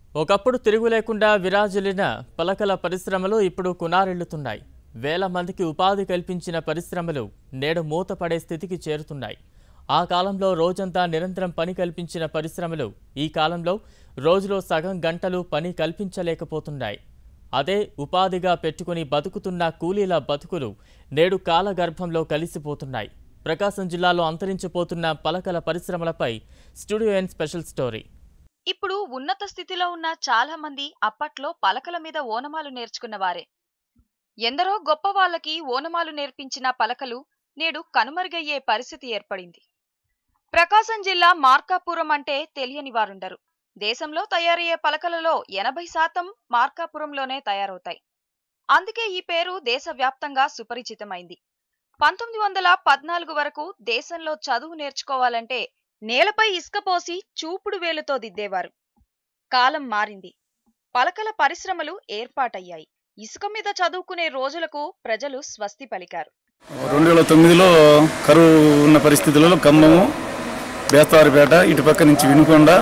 ఒకప్పుడు తిరుగు లేకుండా విరాజిల్లిన పలకల పరిశ్రమలు ఇప్పుడు కునారెళ్లుతున్నాయి వేల మందికి ఉపాధి కల్పించిన పరిశ్రమలు నేడు మూతపడే స్థితికి చేరుతున్నాయి ఆ కాలంలో రోజంతా నిరంతరం పని కల్పించిన పరిశ్రమలు ఈ కాలంలో రోజులో సగం గంటలు పని కల్పించలేకపోతున్నాయి అదే ఉపాధిగా పెట్టుకుని బతుకుతున్న కూలీల బతుకులు నేడు కాలగర్భంలో కలిసిపోతున్నాయి ప్రకాశం జిల్లాలో అంతరించిపోతున్న పలకల పరిశ్రమలపై స్టూడియో ఎన్ స్పెషల్ స్టోరీ ఇప్పుడు ఉన్నత స్థితిలో ఉన్న చాలా మంది అప్పట్లో పలకల మీద ఓనమాలు నేర్చుకున్న వారే ఎందరో గొప్ప వాళ్ళకి ఓనమాలు నేర్పించిన పలకలు నేడు కనుమరుగయ్యే పరిస్థితి ఏర్పడింది ప్రకాశం జిల్లా మార్కాపురం అంటే తెలియని వారుండరు దేశంలో తయారయ్యే పలకలలో ఎనభై శాతం మార్కాపురంలోనే తయారవుతాయి అందుకే ఈ పేరు దేశవ్యాప్తంగా సుపరిచితమైంది పంతొమ్మిది వందల పద్నాలుగు వరకు దేశంలో చదువు నేర్చుకోవాలంటే నేలపై ఇసుక పోసి చూపుడు వేలుతో దిద్దేవారు కాలం మారింది పలకల పరిశ్రమలు ఏర్పాటయ్యాయి ఇసుక మీద చదువుకునే రోజులకు ప్రజలు స్వస్తి పలికారు రెండు వేల తొమ్మిదిలో కరువు ఉన్న పరిస్థితులలో ఖమ్మము బేస్తవారిపేట ఇటు పక్క నుంచి వినుకొండ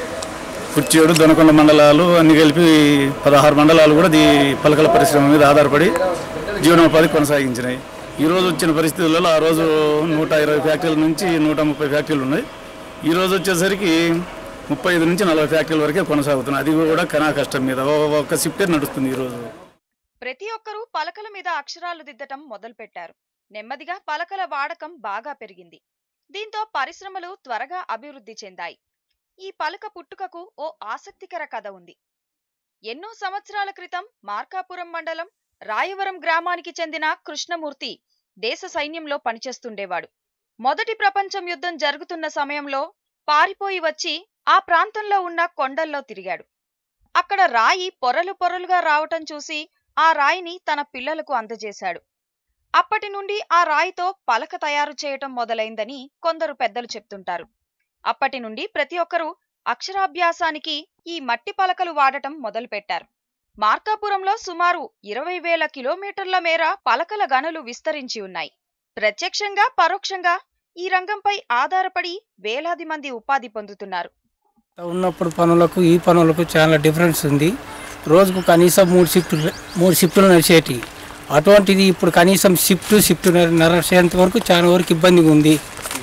కుర్చేడు దొనకొండ మండలాలు అన్ని కలిపి పదహారు మండలాలు కూడా ఈ పలకల పరిశ్రమ మీద ఆధారపడి జీవనోపాధి కొనసాగించినాయి ఈ రోజు వచ్చిన పరిస్థితులలో ఆ రోజు నూట ఇరవై ఫ్యాక్టరీల నుంచి నూట ముప్పై ఫ్యాక్టరీలు ఉన్నాయి ఈ రోజు వచ్చేసరికి ముప్పై ఐదు నుంచి నలభై ఫ్యాక్టరీల వరకే కొనసాగుతున్నాయి అది కూడా కనా కష్టం మీద ఒ- ఒక్క షిఫ్టే నడుస్తుంది ఈరోజు ప్రతి ఒక్కరూ పలకల మీద అక్షరాలు దిద్దటం మొదలుపెట్టారు నెమ్మదిగా పలకల వాడకం బాగా పెరిగింది దీంతో పరిశ్రమలు త్వరగా అభివృద్ధి చెందాయి ఈ పలక పుట్టుకకు ఓ ఆసక్తికర కథ ఉంది ఎన్నో సంవత్సరాల క్రితం మార్కాపురం మండలం రాయవరం గ్రామానికి చెందిన కృష్ణమూర్తి దేశ సైన్యంలో పనిచేస్తుండేవాడు మొదటి ప్రపంచం యుద్ధం జరుగుతున్న సమయంలో పారిపోయి వచ్చి ఆ ప్రాంతంలో ఉన్న కొండల్లో తిరిగాడు అక్కడ రాయి పొరలు పొరలుగా రావటం చూసి ఆ రాయిని తన పిల్లలకు అందజేశాడు అప్పటి నుండి ఆ రాయితో పలక తయారు చేయటం మొదలైందని కొందరు పెద్దలు చెప్తుంటారు అప్పటి నుండి ప్రతి ఒక్కరూ అక్షరాభ్యాసానికి ఈ మట్టి పలకలు వాడటం మొదలుపెట్టారు మార్కాపురంలో సుమారు ఇరవై వేల కిలోమీటర్ల మేర పలకల గనులు విస్తరించి ఉన్నాయి ప్రత్యక్షంగా పరోక్షంగా ఈ రంగంపై ఆధారపడి వేలాది మంది ఉపాధి పొందుతున్నారు ఉన్నప్పుడు పనులకు ఈ పనులకు చాలా డిఫరెన్స్ ఉంది రోజుకు కనీసం మూడు షిఫ్ట్లు మూడు షిఫ్ట్లు నడిచేటి అటువంటిది ఇప్పుడు కనీసం షిఫ్ట్ షిఫ్ట్ నడిచేంత వరకు చాలా వరకు ఇబ్బందిగా ఉంది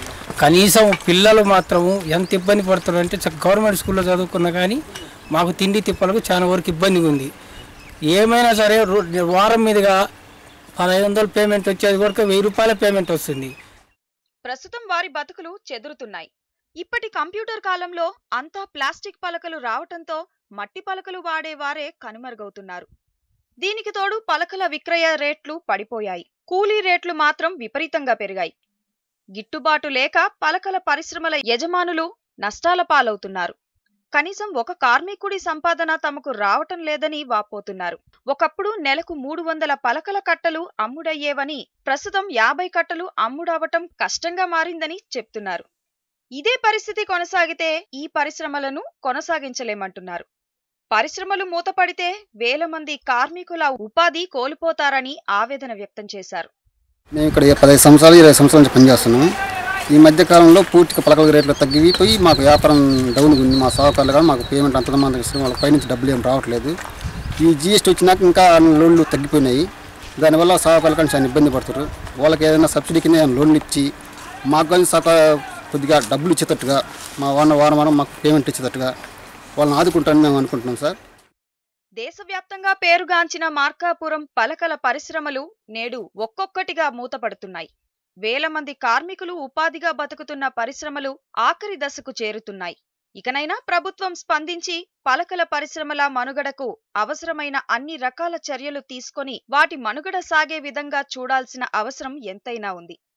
కనీసం పిల్లలు మాత్రము ఎంత ఇబ్బంది పడుతున్నారు అంటే చ- గవర్నమెంట్ స్కూల్లో చదువుకున్నా కానీ మాకు తిండి తిప్పలకు చాలా వరకు ఇబ్బందిగా ఉంది ఏమైనా సరే రో- వారం మీదుగా పదహైదు వందలు పేమెంట్ వచ్చేది వరకు వెయ్యి రూపాయల పేమెంట్ వస్తుంది ప్రస్తుతం వారి బతుకులు చెదురుతున్నాయి ఇప్పటి కంప్యూటర్ కాలంలో అంతా ప్లాస్టిక్ పలకలు రావటంతో మట్టి పలకలు వాడేవారే కనుమరుగవుతున్నారు దీనికి తోడు పలకల విక్రయ రేట్లు పడిపోయాయి కూలీ రేట్లు మాత్రం విపరీతంగా పెరిగాయి గిట్టుబాటు లేక పలకల పరిశ్రమల యజమానులు నష్టాల పాలవుతున్నారు కనీసం ఒక కార్మికుడి సంపాదన తమకు రావటం లేదని వాపోతున్నారు ఒకప్పుడు నెలకు మూడు వందల పలకల కట్టలు అమ్ముడయ్యేవని ప్రస్తుతం యాభై కట్టలు అమ్ముడవటం కష్టంగా మారిందని చెప్తున్నారు ఇదే పరిస్థితి కొనసాగితే ఈ పరిశ్రమలను కొనసాగించలేమంటున్నారు పరిశ్రమలు మూతపడితే వేల మంది కార్మికుల ఉపాధి కోల్పోతారని ఆవేదన వ్యక్తం చేశారు మేము ఇక్కడ పదహైదు సంవత్సరాలు ఇరవై సంవత్సరాల నుంచి పనిచేస్తున్నాము ఈ మధ్య కాలంలో పూర్తిగా పలకల రేట్లు తగ్గిపోయి మాకు వ్యాపారం డౌన్ ఉంది మా సహకారులు కానీ మాకు పేమెంట్ అంతగా మనకి ఇస్తున్నాం వాళ్ళ పైనుంచి డబ్బులు ఏం రావట్లేదు ఈ జిఎస్టీ వచ్చినాక ఇంకా లోన్లు తగ్గిపోయినాయి దానివల్ల సహకారులు కానీ చాలా ఇబ్బంది పడుతారు వాళ్ళకి ఏదైనా సబ్సిడీ కింద ఏదైనా లోన్లు ఇచ్చి మాకు కానీ సహకా కొద్దిగా డబ్బులు ఇచ్చేటట్టుగా మా వారం వారం వారం మాకు పేమెంట్ ఇచ్చేటట్టుగా వాళ్ళని ఆదుకుంటారని మేము అనుకుంటున్నాం సార్ దేశవ్యాప్తంగా పేరుగాంచిన మార్కాపురం పలకల పరిశ్రమలు నేడు ఒక్కొక్కటిగా మూతపడుతున్నాయి వేల మంది కార్మికులు ఉపాధిగా బతుకుతున్న పరిశ్రమలు ఆఖరి దశకు చేరుతున్నాయి ఇకనైనా ప్రభుత్వం స్పందించి పలకల పరిశ్రమల మనుగడకు అవసరమైన అన్ని రకాల చర్యలు తీసుకొని వాటి మనుగడ సాగే విధంగా చూడాల్సిన అవసరం ఎంతైనా ఉంది